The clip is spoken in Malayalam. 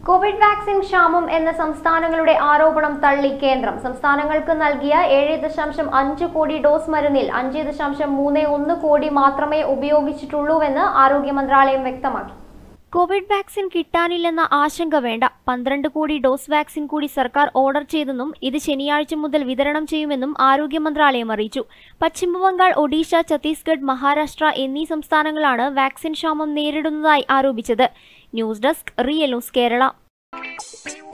കോവിഡ് വാക്സിൻ ക്ഷാമം എന്ന സംസ്ഥാനങ്ങളുടെ ആരോപണം തള്ളി കേന്ദ്രം സംസ്ഥാനങ്ങൾക്ക് നൽകിയ ഏഴ് ദശാംശം അഞ്ച് കോടി ഡോസ് മരുന്നിൽ അഞ്ച് ദശാംശം മൂന്ന് ഒന്ന് കോടി മാത്രമേ ഉപയോഗിച്ചിട്ടുള്ളൂവെന്ന് ആരോഗ്യ മന്ത്രാലയം വ്യക്തമാക്കി കോവിഡ് വാക്സിൻ കിട്ടാനില്ലെന്ന ആശങ്ക വേണ്ട പന്ത്രണ്ട് കോടി ഡോസ് വാക്സിൻ കൂടി സർക്കാർ ഓർഡർ ചെയ്തെന്നും ഇത് ശനിയാഴ്ച മുതൽ വിതരണം ചെയ്യുമെന്നും ആരോഗ്യ മന്ത്രാലയം അറിയിച്ചു പശ്ചിമബംഗാൾ ഒഡീഷ ഛത്തീസ്ഗഡ് മഹാരാഷ്ട്ര എന്നീ സംസ്ഥാനങ്ങളാണ് വാക്സിൻ ക്ഷാമം നേരിടുന്നതായി ആരോപിച്ചത് news desk real news Kerala